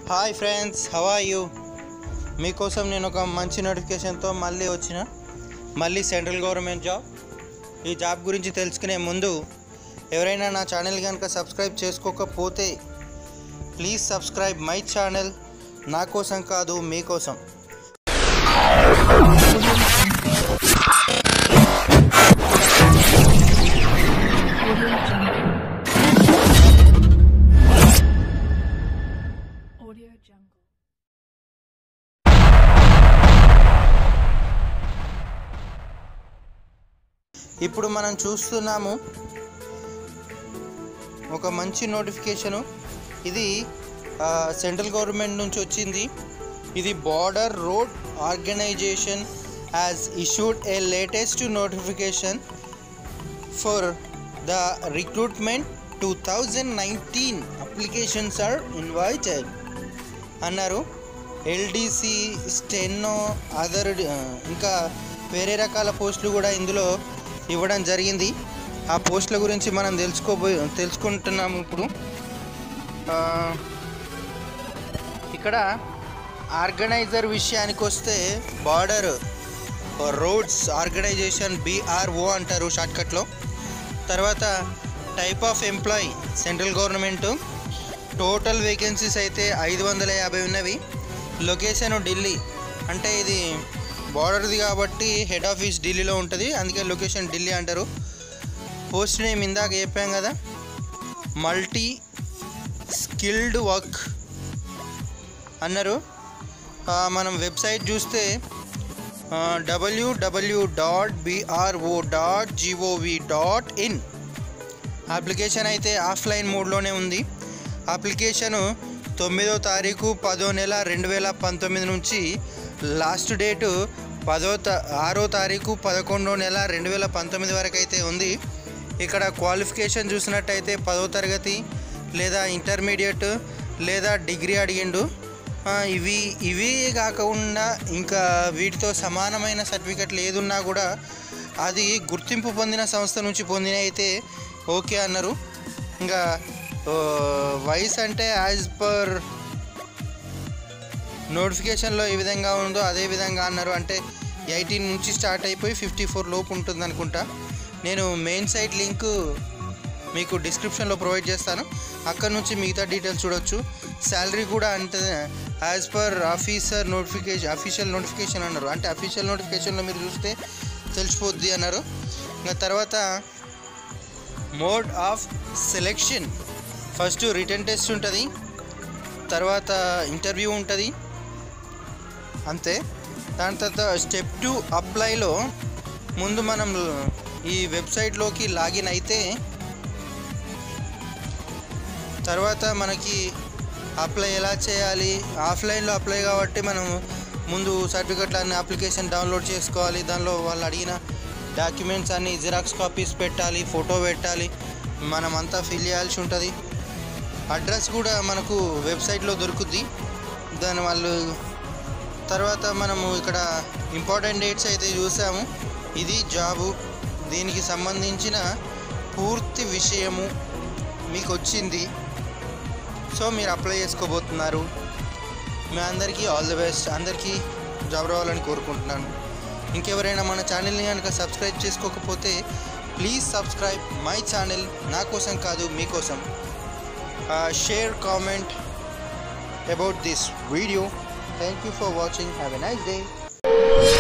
Hi friends how are you మీకోసం నేను ఒక మంచి నోటిఫికేషన్తో మళ్ళీ వచ్చిన మళ్ళీ సెంట్రల్ గవర్నమెంట్ జాబ్ ఈ జాబ్ గురించి తెలుసుకునే ముందు ఎవరైనా నా ఛానల్ కనుక సబ్స్క్రైబ్ చేసుకోకపోతే ప్లీజ్ సబ్స్క్రైబ్ మై ఛానల్ నా కోసం కాదు మీకోసం Audio Jungle. ఇప్పుడు మనం చూస్తున్నాము ఒక మంచి నోటిఫికేషను ఇది ఆ, సెంట్రల్ గవర్నమెంట్ నుంచి వచ్చింది ఇది border road organisation has issued a latest notification for the recruitment two thousand nineteen applications are invited అన్నారు ఎల్డీసీ స్టెన్నో అదర్ ఇంకా వేరే రకాల పోస్టులు కూడా ఇందులో ఇవ్వడం జరిగింది ఆ పోస్టుల గురించి మనం తెలుసుకోబోయి తెలుసుకుంటున్నాము ఇప్పుడు ఆ, ఇక్కడ ఆర్గనైజర్ విషయానికి వస్తే బార్డర్ రోడ్స్ ఆర్గనైజేషన్ బీఆర్ఓ అంటారు షార్ట్కట్లో తర్వాత type of employee central government total vacancies అయితే ఐదు వందల యాభై ఉన్నవి లొకేషన్ ఢిల్లీ అంటే ఇది బార్డర్ది కాబట్టి హెడ్ ఆఫీస్ ఢిల్లీలో ఉంటుంది అందుకే లొకేషన్ ఢిల్లీ అంటారు పోస్ట్ నేమ్ ఇందాక చెప్పాం కదా మల్టీ స్కిల్డ్ వర్క్ అన్నారు ఆ, మనం వెబ్సైట్ చూస్తే WWW dot BRO dot GOV dot IN application అయితే ఆఫ్లైన్ మోడ్లోనే ఉంది అప్లికేషను తొమ్మిదో తారీఖు పదో నెల రెండు వేల పంతొమ్మిది నుంచి లాస్ట్ డేటు పదో తా ఆరో తారీఖు పదకొండో నెల రెండు వేల పంతొమ్మిది వరకు అయితే ఉంది ఇక్కడ క్వాలిఫికేషన్ చూసినట్టయితే పదో తరగతి లేదా ఇంటర్మీడియట్ లేదా డిగ్రీ అడిగిండు ఆ, ఇవి ఇవి కాకుండా ఇంకా వీటితో సమానమైన సర్టిఫికెట్లు ఏదున్నా కూడా అది గుర్తింపు పొందిన సంస్థ నుంచి పొందిన అయితే ఓకే అన్నారు ఇంకా ఆ, వయసు అంటే యాజ్ పర్ నోటిఫికేషన్లో ఏ విధంగా ఉందో అదే విధంగా అన్నారు అంటే ఎయిటీన్ నుంచి స్టార్ట్ అయిపోయి ఫిఫ్టీ ఫోర్ లోపు ఉంటుంది అనుకుంటా నేను మెయిన్ సైట్ లింక్ మీకు డిస్క్రిప్షన్లో ప్రొవైడ్ చేస్తాను అక్కడ నుంచి మిగతా డీటెయిల్స్ చూడొచ్చు శాలరీ కూడా అంటే as per officer notification official notification అన్నారు అంటే అఫీషియల్ నోటిఫికేషన్లో మీరు చూస్తే తెలిసిపోద్ది అన్నారు ఇంకా తర్వాత mode of selection first written test ఉంటుంది తర్వాత ఇంటర్వ్యూ ఉంటుంది అంతే దాని తర్వాత స్టెప్ టూ అప్లైలో ముందు మనం ఈ వెబ్సైట్లోకి లాగిన్ అయితే తర్వాత మనకి అప్లై ఎలా చేయాలి ఆఫ్లైన్లో అప్లై కాబట్టి మనం ముందు సర్టిఫికెట్లు అన్ని అప్లికేషన్ డౌన్లోడ్ చేసుకోవాలి దానిలో వాళ్ళు అడిగిన డాక్యుమెంట్స్ అన్ని జిరాక్స్ కాపీస్ పెట్టాలి ఫోటో పెట్టాలి మనం అంతా ఫిల్ చేయాల్సి ఉంటుంది అడ్రస్ కూడా మనకు వెబ్సైట్లో దొరుకుద్ది దాని వాళ్ళు తర్వాత మనము ఇక్కడ ఇంపార్టెంట్ డేట్స్ అయితే చూసాము ఇది జాబు దీనికి సంబంధించిన పూర్తి విషయము మీకు వచ్చింది సో మీరు అప్లై చేసుకోబోతున్నారు మీ అందరికీ ఆల్ ది బెస్ట్ అందరికీ జాబ్ రావాలని కోరుకుంటున్నాను ఇంకెవరైనా మన ఛానల్ని కనుక సబ్స్క్రైబ్ చేసుకోకపోతే ప్లీజ్ సబ్స్క్రైబ్ మై ఛానల్ నా కోసం కాదు మీకోసం share comment about this video thank you for watching have a nice day